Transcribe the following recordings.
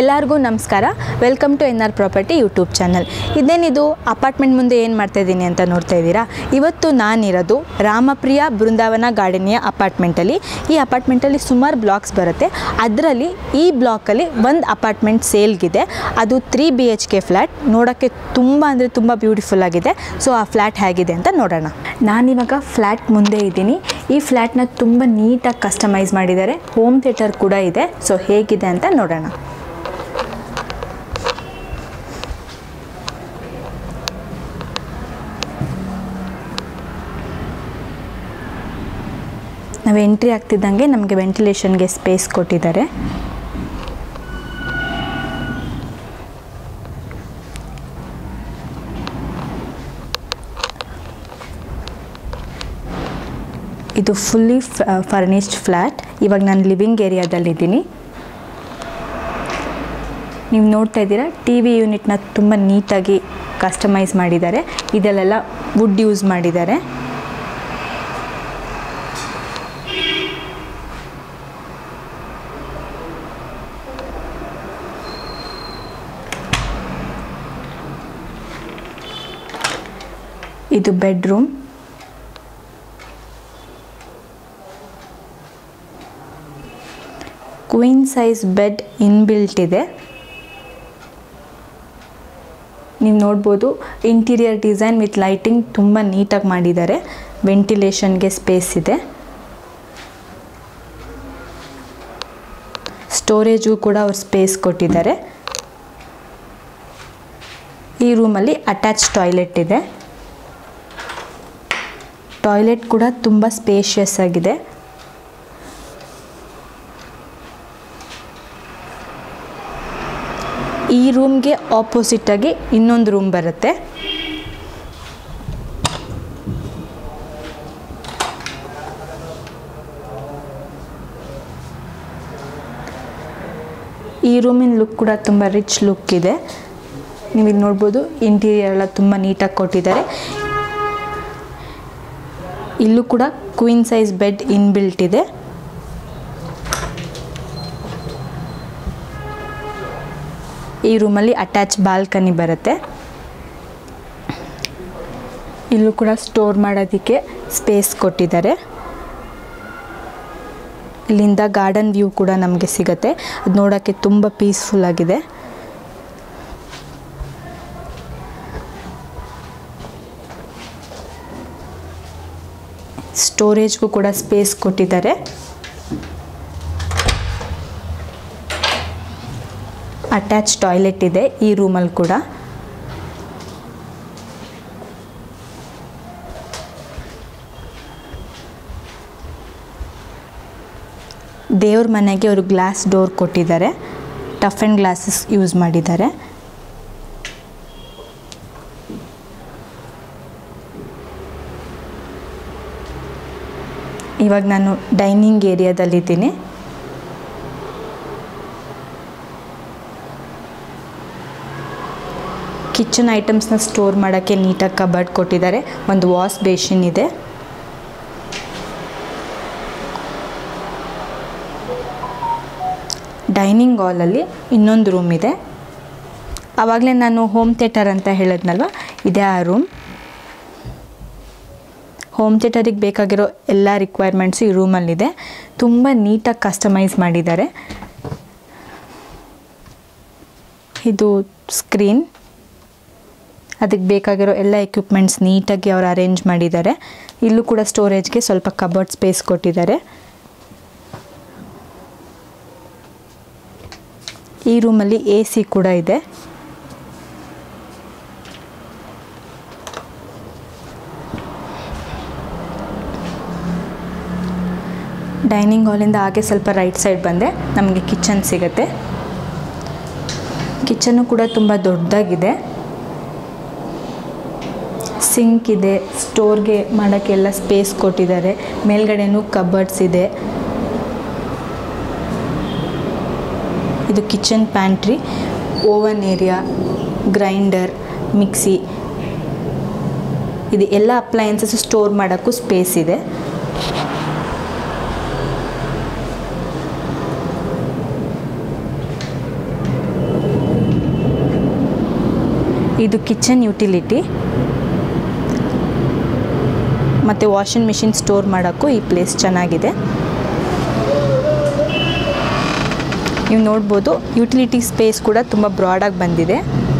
ಎಲ್ಲರಿಗೂ ನಮಸ್ಕಾರ welcome to N R property YouTube channel ಇದೇನಿದು ಅಪಾರ್ಟ್ಮೆಂಟ್ ಮುಂದೆ ಏನು ಮಾಡ್ತಾ ಇದ್ದೀನಿ ಅಂತ ನೋಡ್ತಾ ಇದ್ದೀರಾ ಇವತ್ತು ನಾನಿರೋದು ರಾಮಪ್ರಿಯ ಬೃಂದಾವನ ಗಾರ್ಡನಿಯ ಅಪಾರ್ಟ್ಮೆಂಟಲ್ಲಿ ಈ ಅಪಾರ್ಟ್ಮೆಂಟಲ್ಲಿ ಸುಮಾರು ಬ್ಲಾಕ್ಸ್ ಬರುತ್ತೆ ಅದರಲ್ಲಿ ಈ ಬ್ಲಾಕಲ್ಲಿ ಒಂದು ಅಪಾರ್ಟ್ಮೆಂಟ್ ಸೇಲ್ಗಿದೆ ಅದು three B H K flat ನೋಡೋಕ್ಕೆ ತುಂಬ ಅಂದರೆ ತುಂಬ ಬ್ಯೂಟಿಫುಲ್ ಆಗಿದೆ ಸೊ ಆ ಫ್ಲ್ಯಾಟ್ ಹೇಗಿದೆ ಅಂತ ನೋಡೋಣ ನಾನಿವಾಗ ಫ್ಲ್ಯಾಟ್ ಮುಂದೆ ಇದ್ದೀನಿ ಈ ಫ್ಲ್ಯಾಟ್ನ ತುಂಬ ನೀಟಾಗಿ ಕಸ್ಟಮೈಸ್ ಮಾಡಿದ್ದಾರೆ ಹೋಮ್ ಥಿಯೇಟರ್ ಕೂಡ ಇದೆ ಸೊ ಹೇಗಿದೆ ಅಂತ ನೋಡೋಣ ನಾವು ಎಂಟ್ರಿ ಆಗ್ತಿದ್ದಂಗೆ ನಮಗೆ ವೆಂಟಿಲೇಷನ್ಗೆ ಸ್ಪೇಸ್ ಕೊಟ್ಟಿದ್ದಾರೆ ಇದು ಫುಲ್ಲಿ ಫರ್ನಿಶ್ಡ್ ಫ್ಲ್ಯಾಟ್ ಇವಾಗ ನಾನು ಲಿವಿಂಗ್ ಏರಿಯಾದಲ್ಲಿದ್ದೀನಿ ನೀವು ನೋಡ್ತಾ ಇದ್ದೀರಾ ಟಿ ವಿ ಯೂನಿಟ್ನ ತುಂಬ ನೀಟಾಗಿ ಕಸ್ಟಮೈಸ್ ಮಾಡಿದ್ದಾರೆ ಇದರಲ್ಲೆಲ್ಲ ವುಡ್ ಯೂಸ್ ಮಾಡಿದ್ದಾರೆ ಇದು bedroom queen size bed inbuilt ಇದೆ ನೀವು ನೋಡ್ಬೋದು ಇಂಟೀರಿಯರ್ ಡಿಸೈನ್ ವಿತ್ ಲೈಟಿಂಗ್ ತುಂಬ ನೀಟಾಗಿ ಮಾಡಿದ್ದಾರೆ ವೆಂಟಿಲೇಷನ್ಗೆ ಸ್ಪೇಸ್ ಇದೆ ಸ್ಟೋರೇಜ್ಗೂ ಕೂಡ ಅವ್ರು ಸ್ಪೇಸ್ ಕೊಟ್ಟಿದ್ದಾರೆ ಈ ರೂಮಲ್ಲಿ ಅಟ್ಯಾಚ್ ಟಾಯ್ಲೆಟ್ ಇದೆ ಟಾಯ್ಲೆಟ್ ಕೂಡ ತುಂಬ ಸ್ಪೇಷಿಯಸ್ ಆಗಿದೆ ಈ ರೂಮ್ಗೆ ಆಪೋಸಿಟಾಗಿ ಇನ್ನೊಂದು ರೂಮ್ ಬರುತ್ತೆ ಈ ರೂಮಿನ ಲುಕ್ ಕೂಡ ತುಂಬ ರಿಚ್ ಲುಕ್ ಇದೆ ನೀವು ಇಲ್ಲಿ ನೋಡ್ಬೋದು ಇಂಟೀರಿಯರ್ ಎಲ್ಲ ತುಂಬ ನೀಟಾಗಿ ಕೊಟ್ಟಿದ್ದಾರೆ ಇಲ್ಲೂ ಕೂಡ ಕ್ವೀನ್ ಸೈಜ್ ಬೆಡ್ ಇನ್ಬಿಲ್ಟ್ ಇದೆ ಈ ರೂಮಲ್ಲಿ ಅಟ್ಯಾಚ್ ಬಾಲ್ಕನಿ ಬರುತ್ತೆ ಇಲ್ಲೂ ಕೂಡ ಸ್ಟೋರ್ ಮಾಡೋದಕ್ಕೆ ಸ್ಪೇಸ್ ಕೊಟ್ಟಿದ್ದಾರೆ ಇಲ್ಲಿಂದ ಗಾರ್ಡನ್ ವ್ಯೂ ಕೂಡ ನಮಗೆ ಸಿಗುತ್ತೆ ಅದು ನೋಡೋಕ್ಕೆ ತುಂಬ ಪೀಸ್ಫುಲ್ ಆಗಿದೆ ಸ್ಟೋರೇಜ್ಗೂ ಕೂಡ ಸ್ಪೇಸ್ ಕೊಟ್ಟಿದ್ದಾರೆ ಅಟ್ಯಾಚ್ ಟಾಯ್ಲೆಟ್ ಇದೆ ಈ ರೂಮಲ್ಲಿ ಕೂಡ ದೇವ್ರ ಮನೆಗೆ ಅವರು ಗ್ಲಾಸ್ ಡೋರ್ ಕೊಟ್ಟಿದ್ದಾರೆ ಟಫ್ ಆ್ಯಂಡ್ ಗ್ಲಾಸಸ್ ಯೂಸ್ ಮಾಡಿದ್ದಾರೆ ಇವಾಗ ನಾನು ಡೈನಿಂಗ್ ಏರಿಯಾದಲ್ಲಿದ್ದೀನಿ ಕಿಚನ್ ಐಟಮ್ಸ್ನ ಸ್ಟೋರ್ ಮಾಡೋಕ್ಕೆ ನೀಟಾಗಿ ಕಬರ್ಡ್ ಕೊಟ್ಟಿದ್ದಾರೆ ಒಂದು ವಾಶ್ ಬೇಷಿನ್ ಇದೆ ಡೈನಿಂಗ್ ಹಾಲಲ್ಲಿ ಇನ್ನೊಂದು ರೂಮ್ ಇದೆ ಆವಾಗಲೇ ನಾನು ಹೋಮ್ ಥಿಯೇಟರ್ ಅಂತ ಹೇಳಿದ್ನಲ್ವ ಇದೇ ಆ ರೂಮ್ ಹೋಮ್ ಥಿಯೇಟರಿಗೆ ಬೇಕಾಗಿರೋ ಎಲ್ಲ ರಿಕ್ವೈರ್ಮೆಂಟ್ಸು ಈ ರೂಮಲ್ಲಿದೆ ತುಂಬ ನೀಟಾಗಿ ಕಸ್ಟಮೈಸ್ ಮಾಡಿದ್ದಾರೆ ಇದು ಸ್ಕ್ರೀನ್ ಅದಕ್ಕೆ ಬೇಕಾಗಿರೋ ಎಲ್ಲ ಎಕ್ವಿಪ್ಮೆಂಟ್ಸ್ ನೀಟಾಗಿ ಅವ್ರು ಅರೇಂಜ್ ಮಾಡಿದ್ದಾರೆ ಇಲ್ಲೂ ಕೂಡ ಸ್ಟೋರೇಜ್ಗೆ ಸ್ವಲ್ಪ ಕಬರ್ಡ್ ಸ್ಪೇಸ್ ಕೊಟ್ಟಿದ್ದಾರೆ ಈ ರೂಮಲ್ಲಿ ಎ ಸಿ ಕೂಡ ಇದೆ ಡೈನಿಂಗ್ ಹಾಲಿಂದ ಹಾಗೆ ಸ್ವಲ್ಪ ರೈಟ್ ಸೈಡ್ ಬಂದೆ ನಮಗೆ ಕಿಚನ್ ಸಿಗುತ್ತೆ ಕಿಚನ್ನು ಕೂಡ ತುಂಬ ದೊಡ್ಡದಾಗಿದೆ ಸಿಂಕ್ ಇದೆ ಸ್ಟೋರ್ಗೆ ಮಾಡೋಕ್ಕೆಲ್ಲ ಸ್ಪೇಸ್ ಕೊಟ್ಟಿದ್ದಾರೆ ಮೇಲ್ಗಡೆನೂ ಕಬರ್ಡ್ಸ್ ಇದೆ ಇದು kitchen pantry oven area grinder mixie ಇದು ಎಲ್ಲ ಅಪ್ಲಯನ್ಸಸ್ ಸ್ಟೋರ್ ಮಾಡೋಕ್ಕೂ ಸ್ಪೇಸ್ ಇದೆ ಇದು ಕಿಚನ್ ಯುಟಿಲಿಟಿ ಮತ್ತು ವಾಷಿಂಗ್ ಮಿಷಿನ್ ಸ್ಟೋರ್ ಮಾಡೋಕ್ಕೂ ಈ ಪ್ಲೇಸ್ ಚೆನ್ನಾಗಿದೆ ನೀವು ನೋಡ್ಬೋದು ಯುಟಿಲಿಟಿ ಸ್ಪೇಸ್ ಕೂಡ ತುಂಬ ಬ್ರಾಡಾಗಿ ಬಂದಿದೆ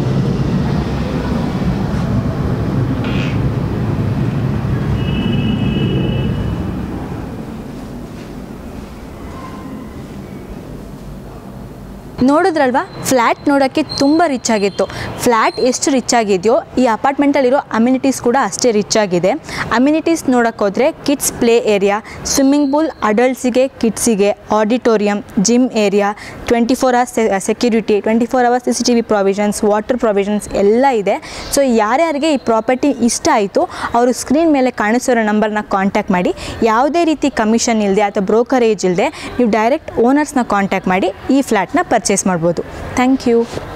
ನೋಡಿದ್ರಲ್ವಾ ಫ್ಲ್ಯಾಟ್ ನೋಡೋಕ್ಕೆ ತುಂಬ ರಿಚ್ ಆಗಿತ್ತು ಫ್ಲ್ಯಾಟ್ ಎಷ್ಟು ರಿಚ್ ಆಗಿದೆಯೋ ಈ ಅಪಾರ್ಟ್ಮೆಂಟಲ್ಲಿರೋ ಅಮ್ಯುನಿಟೀಸ್ ಕೂಡ ಅಷ್ಟೇ ರಿಚ್ ಆಗಿದೆ ಅಮ್ಯುನಿಟೀಸ್ ನೋಡೋಕೆ ಹೋದರೆ kids play area swimming pool ಅಡಲ್ಟ್ಸಿಗೆ ಕಿಡ್ಸಿಗೆ auditorium gym area twenty four hours security twenty four hours C C T V provisions water provisions ಎಲ್ಲ ಇದೆ ಸೊ ಯಾರ್ಯಾರಿಗೆ ಈ ಪ್ರಾಪರ್ಟಿ ಇಷ್ಟ ಆಯಿತು ಅವರು ಸ್ಕ್ರೀನ್ ಮೇಲೆ ಕಾಣಿಸಿರೋ ನಂಬರ್ನ ಕಾಂಟ್ಯಾಕ್ಟ್ ಮಾಡಿ ಯಾವುದೇ ರೀತಿ ಕಮಿಷನ್ ಇಲ್ಲದೆ ಅಥವಾ ಬ್ರೋಕರೇಜ್ ಇಲ್ಲದೆ ನೀವು ಡೈರೆಕ್ಟ್ ಓನರ್ಸ್ನ ಕಾಂಟ್ಯಾಕ್ಟ್ ಮಾಡಿ ಈ ಫ್ಲ್ಯಾಟ್ನ ಪರ್ಚೇಸ್ ಮಾಡ್ಬೋದು ಥ್ಯಾಂಕ್ ಯು